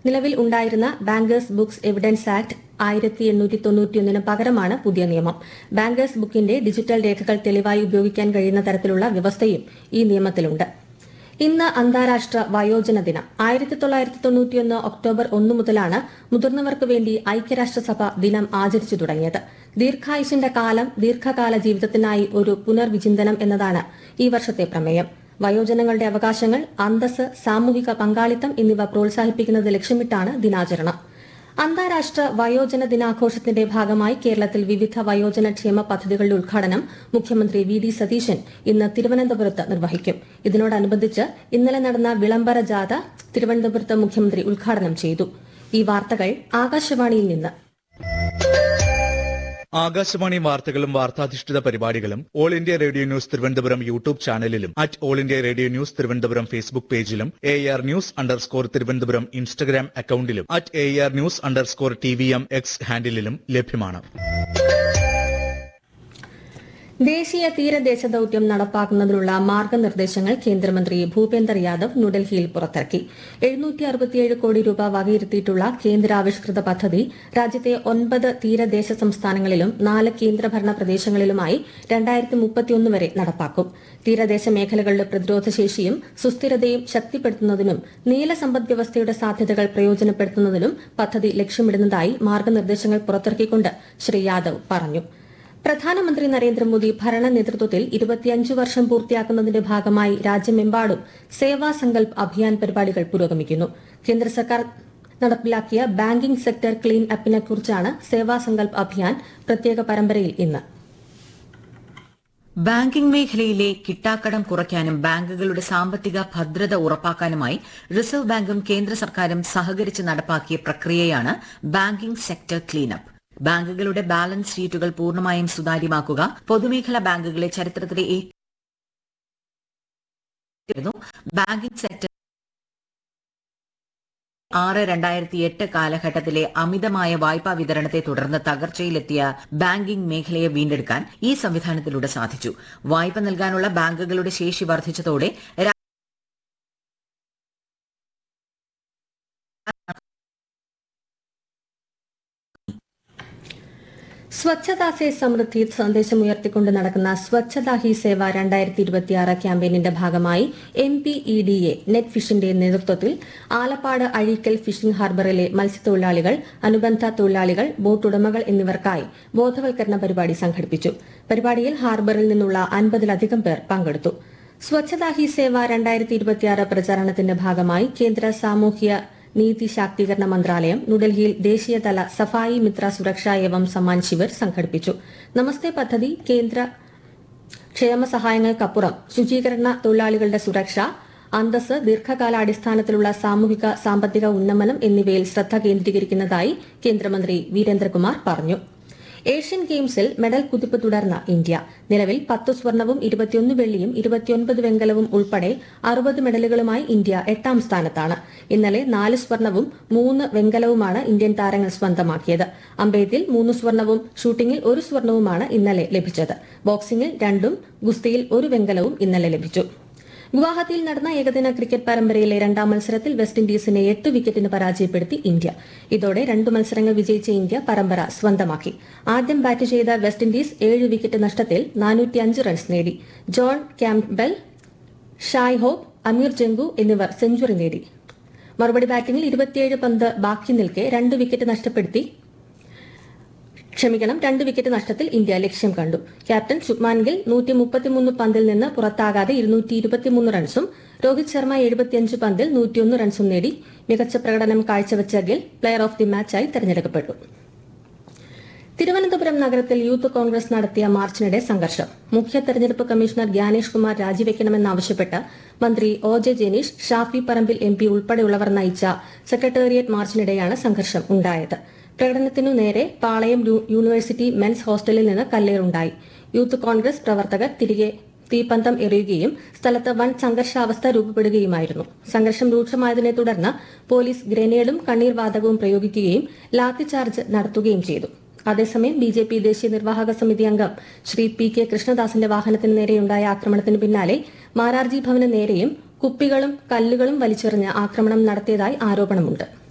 നിലവിൽ ഉണ്ടായിരുന്ന bankers books evidence act ആയിരത്തി എണ്ണൂറ്റി തൊണ്ണൂറ്റിയൊന്നിന് പകരമാണ് പുതിയ നിയമം ബാങ്കേഴ്സ് ബുക്കിന്റെ ഡിജിറ്റൽ രേഖകൾ തെളിവായി ഉപയോഗിക്കാൻ കഴിയുന്ന തരത്തിലുള്ള വ്യവസ്ഥയും ഈ നിയമത്തിലുണ്ട് ഇന്ന് അന്താരാഷ്ട്ര വയോജന ദിനം ആയിരത്തി തൊള്ളായിരത്തി തൊണ്ണൂറ്റിയൊന്ന് ഒക്ടോബർ ഒന്ന് മുതലാണ് മുതിർന്നവർക്ക് വേണ്ടി ഐക്യരാഷ്ട്രസഭ ദിനം ആചരിച്ചു തുടങ്ങിയത് ദീർഘായുസിന്റെ കാലം ദീർഘകാല ജീവിതത്തിനായി ഒരു പുനർവിചിന്തനം എന്നതാണ് ഈ വർഷത്തെ പ്രമേയം വയോജനങ്ങളുടെ അവകാശങ്ങൾ അന്തസ് സാമൂഹിക പങ്കാളിത്തം എന്നിവ പ്രോത്സാഹിപ്പിക്കുന്നത് ലക്ഷ്യമിട്ടാണ് ദിനാചരണം അന്താരാഷ്ട്ര വയോജന ദിനാഘോഷത്തിന്റെ ഭാഗമായി കേരളത്തിൽ വിവിധ വയോജന ക്ഷേമ പദ്ധതികളുടെ ഉദ്ഘാടനം മുഖ്യമന്ത്രി വി ഡി സതീശൻ ഇന്ന് തിരുവനന്തപുരത്ത് നിർവഹിക്കും ഇതിനോടനുബന്ധിച്ച് ഇന്നലെ നടന്ന വിളംബര ജാഥ തിരുവനന്തപുരത്ത് മുഖ്യമന്ത്രി ഉദ്ഘാടനം ചെയ്തു ഈ വാർത്തകൾ ആകാശവാണിയിൽ നിന്ന് ആകാശവാണി വാർത്തകളും വാർത്താധിഷ്ഠിത പരിപാടികളും all India radio news Thiruvananthapuram YouTube ചാനലിലും at all India radio news Thiruvananthapuram Facebook പേജിലും A R news underscore Thiruvananthapuram Instagram അക്കൌണ്ടിലും at A R news underscore T V M X ഹാൻഡിലും ലഭ്യമാണ് ദേശീയ തീരദേശ ദൌത്യം നടപ്പാക്കുന്നതിനുള്ള മാർഗനിർദ്ദേശങ്ങൾ കേന്ദ്രമന്ത്രി ഭൂപേന്ദർ യാദവ് ന്യൂഡൽഹിയിൽ പുറത്തിറക്കി എഴുന്നൂറ്റി അറുപത്തിയേഴ് കോടി രൂപ വകയിരുത്തിയിട്ടുള്ള കേന്ദ്രാവിഷ്കൃത പദ്ധതി രാജ്യത്തെ ഒൻപത് തീരദേശ സംസ്ഥാനങ്ങളിലും നാല് കേന്ദ്രഭരണ പ്രദേശങ്ങളിലുമായി രണ്ടായിരത്തി മുപ്പത്തിയൊന്ന് വരെ നടപ്പാക്കും തീരദേശ മേഖലകളുടെ പ്രതിരോധശേഷിയും സുസ്ഥിരതയും ശക്തിപ്പെടുത്തുന്നതിനും നീല സമ്പദ് വ്യവസ്ഥയുടെ സാധ്യതകൾ പ്രയോജനപ്പെടുത്തുന്നതിനും പദ്ധതി ലക്ഷ്യമിടുന്നതായി മാർഗനിർദ്ദേശങ്ങൾ പുറത്തിറക്കിക്കൊണ്ട് ശ്രീ യാദവ് പറഞ്ഞു പ്രധാനമന്ത്രി നരേന്ദ്രമോദി ഭരണ നേതൃത്വത്തിൽ ഇരുപത്തിയഞ്ച് വർഷം പൂർത്തിയാക്കുന്നതിന്റെ ഭാഗമായി രാജ്യമെമ്പാടും സേവാ സങ്കൽപ് അഭിയാൻ പരിപാടികൾ പുരോഗമിക്കുന്നു കേന്ദ്ര സർക്കാർ നടപ്പിലാക്കിയ ബാങ്കിംഗ് സെക്ടർ ക്ലീൻ അപ്പിനെക്കുറിച്ചാണ് സേവാ സങ്കൽപ് അഭിയാൻ പ്രത്യേക പരമ്പരയിൽ ഇന്ന് ബാങ്കിംഗ് മേഖലയിലെ കിട്ടാക്കടം കുറയ്ക്കാനും ബാങ്കുകളുടെ സാമ്പത്തിക ഭദ്രത ഉറപ്പാക്കാനുമായി റിസർവ് ബാങ്കും കേന്ദ്ര സർക്കാരും സഹകരിച്ച് നടപ്പാക്കിയ പ്രക്രിയയാണ് ബാങ്കിംഗ് സെക്ടർ ക്ലീനപ്പ് ബാങ്കുകളുടെ ബാലൻസ് ഷീറ്റുകൾ പൂർണ്ണമായും സുതാര്യമാക്കുക പൊതുമേഖലാ ബാങ്കുകളെ ചരിത്രത്തിലെ ഏറ്റവും ബാങ്കിംഗ് സെക്ടർ ആറ് രണ്ടായിരത്തി എട്ട് കാലഘട്ടത്തിലെ അമിതമായ വായ്പാ വിതരണത്തെ തുടർന്ന് തകർച്ചയിലെത്തിയ ബാങ്കിംഗ് മേഖലയെ വീണ്ടെടുക്കാൻ ഈ സംവിധാനത്തിലൂടെ സാധിച്ചു വായ്പ നൽകാനുള്ള ബാങ്കുകളുടെ ശേഷി വർദ്ധിച്ചതോടെ രാ- സ്വച്ഛതാ സേ സമൃദ്ധി സന്ദേശം ഉയർത്തിക്കൊണ്ട് നടക്കുന്ന സ്വച്ഛതാ ഹി സേവ രണ്ടായിരത്തി ഇരുപത്തിയാറ് ക്യാമ്പയിനിന്റെ ഭാഗമായി M P E D A net ഫിഷിന്റെ നേതൃത്വത്തിൽ ആലപ്പാട് അഴീക്കൽ ഫിഷിംഗ് ഹാർബറിലെ മത്സ്യത്തൊഴിലാളികൾ അനുബന്ധ തൊഴിലാളികൾ ബോട്ടുടമകൾ എന്നിവർക്കായി ബോധവൽക്കരണ പരിപാടി സംഘടിപ്പിച്ചു പരിപാടിയിൽ ഹാർബറിൽ നിന്നുള്ള അൻപതിലധികം പേർ പങ്കെടുത്തു സ്വച്ഛതാ ഹി സേവ രണ്ടായിരത്തി ഇരുപത്തിയാറ് പ്രചാരണത്തിന്റെ ഭാഗമായി കേന്ദ്ര സാമൂഹ്യ നീതി ശാക്തീകരണ മന്ത്രാലയം ന്യൂഡൽഹിയിൽ ദേശീയതല സഫായി മിത്ര സുരക്ഷാ ഏവം സമ്മാൻ ശിവിർ സംഘടിപ്പിച്ചു നമസ്തേ പദ്ധതി കേന്ദ്ര ക്ഷേമ സഹായങ്ങൾക്കപ്പുറം ശുചീകരണ തൊഴിലാളികളുടെ സുരക്ഷ അന്തസ് ദീർഘകാലാടിസ്ഥാനത്തിലുള്ള സാമൂഹിക സാമ്പത്തിക ഉന്നമനം എന്നിവയിൽ ശ്രദ്ധ കേന്ദ്രീകരിക്കുന്നതായി കേന്ദ്രമന്ത്രി വീരേന്ദ്രകുമാർ പറഞ്ഞു ഏഷ്യൻ ഗെയിംസിൽ മെഡൽ കുതിപ്പ് തുടർന്ന ഇന്ത്യ നിലവിൽ പത്ത് സ്വർണവും ഇരുപത്തിയൊന്ന് വെള്ളിയും ഇരുപത്തിയൊൻപത് വെങ്കലവും ഉൾപ്പെടെ അറുപത് മെഡലുകളുമായി ഇന്ത്യ എട്ടാം സ്ഥാനത്താണ് ഇന്നലെ നാല് സ്വർണവും മൂന്ന് വെങ്കലവുമാണ് ഇന്ത്യൻ താരങ്ങൾ സ്വന്തമാക്കിയത് അമ്പെയ്ത്തിൽ മൂന്ന് സ്വർണവും ഷൂട്ടിംഗിൽ ഒരു സ്വർണവുമാണ് ഇന്നലെ ലഭിച്ചത് ബോക്സിംഗിൽ രണ്ടും ഗുസ്തിയിൽ ഒരു വെങ്കലവും ഇന്നലെ ലഭിച്ചു ഗുവാഹത്തിയിൽ നടന്ന ഏകദിന ക്രിക്കറ്റ് പരമ്പരയിലെ രണ്ടാം മത്സരത്തിൽ വെസ്റ്റ് ഇൻഡീസിനെ എട്ട് വിക്കറ്റിന് പരാജയപ്പെടുത്തി ഇന്ത്യ ഇതോടെ രണ്ട് മത്സരങ്ങൾ വിജയിച്ച ഇന്ത്യ പരമ്പര സ്വന്തമാക്കി ആദ്യം ബാറ്റ് ചെയ്ത വെസ്റ്റ് ഇൻഡീസ് ഏഴ് വിക്കറ്റ് നഷ്ടത്തിൽ നാനൂറ്റിയഞ്ച് റൺസ് നേടി John Campbell Shai Hope Amir Jangoo എന്നിവർ സെഞ്ചുറി നേടി മറുപടി ബാറ്റിംഗിൽ ഇരുപത്തിയേഴ് പന്ത് ബാക്കി നിൽക്കെ രണ്ട് വിക്കറ്റ് നഷ്ടപ്പെടുത്തി ക്ഷമിക്കണം രണ്ട് വിക്കറ്റ് നഷ്ടത്തിൽ ഇന്ത്യ ലക്ഷ്യം കണ്ടു ക്യാപ്റ്റൻ ശുഭ്മാൻ ഗിൽ നൂറ്റി മുപ്പത്തിമൂന്ന് പന്തിൽ നിന്ന് പുറത്താകാതെ ഇരുന്നൂറ്റി ഇരുപത്തിമൂന്ന് റൺസും രോഹിത് ശർമ്മ എഴുപത്തിയഞ്ച് പന്തിൽ നൂറ്റിയൊന്ന് റൺസും നേടി മികച്ച പ്രകടനം കാഴ്ചവെച്ച ഗിൽ പ്ലെയർ ഓഫ് ദി മാച്ചായി തെരഞ്ഞെടുക്കപ്പെട്ടു തിരുവനന്തപുരം നഗരത്തിൽ യൂത്ത് കോൺഗ്രസ് നടത്തിയ മാർച്ചിനിടെ സംഘർഷം മുഖ്യ തെരഞ്ഞെടുപ്പ് കമ്മീഷണർ ഗ്യാനേഷ് കുമാർ രാജിവെക്കണമെന്നാവശ്യപ്പെട്ട് മന്ത്രി O J Janeesh Shafi Parambil M P ഉൾപ്പെടെയുള്ളവർ നയിച്ച സെക്രട്ടേറിയറ്റ് മാർച്ചിനിടെയാണ് സംഘർഷം ഉണ്ടായത് പ്രകടനത്തിനു നേരെ പാളയം യു- യൂണിവേഴ്സിറ്റി മെൻസ് ഹോസ്റ്റലിൽ നിന്ന് കല്ലേറുണ്ടായി യൂത്ത് കോൺഗ്രസ് പ്രവർത്തകർ തിരികെ തീപ്പന്തം എറിയുകയും സ്ഥലത്ത് വൻ സംഘർഷാവസ്ഥ രൂപപ്പെടുകയുമായിരുന്നു സംഘർഷം രൂക്ഷമായതിനെ തുടർന്ന് പോലീസ് ഗ്രനേഡും കണ്ണീർ വാതകവും പ്രയോഗിക്കുകയും ലാത്തിചാർജ് നടത്തുകയും ചെയ്തു അതേസമയം ബി ജെ പി ദേശീയ നിർവാഹക സമിതി അംഗം ശ്രീ പി കെ കൃഷ്ണദാസിന്റെ വാഹനത്തിന് നേരെയുണ്ടായ ആക്രമണത്തിന് പിന്നാലെ മാരാർജി ഭവന് നേരെയും കുപ്പികളും കല്ലുകളും വലിച്ചെറിഞ്ഞ് ആക്രമണം നടത്തിയതായി ആരോപണമുണ്ട്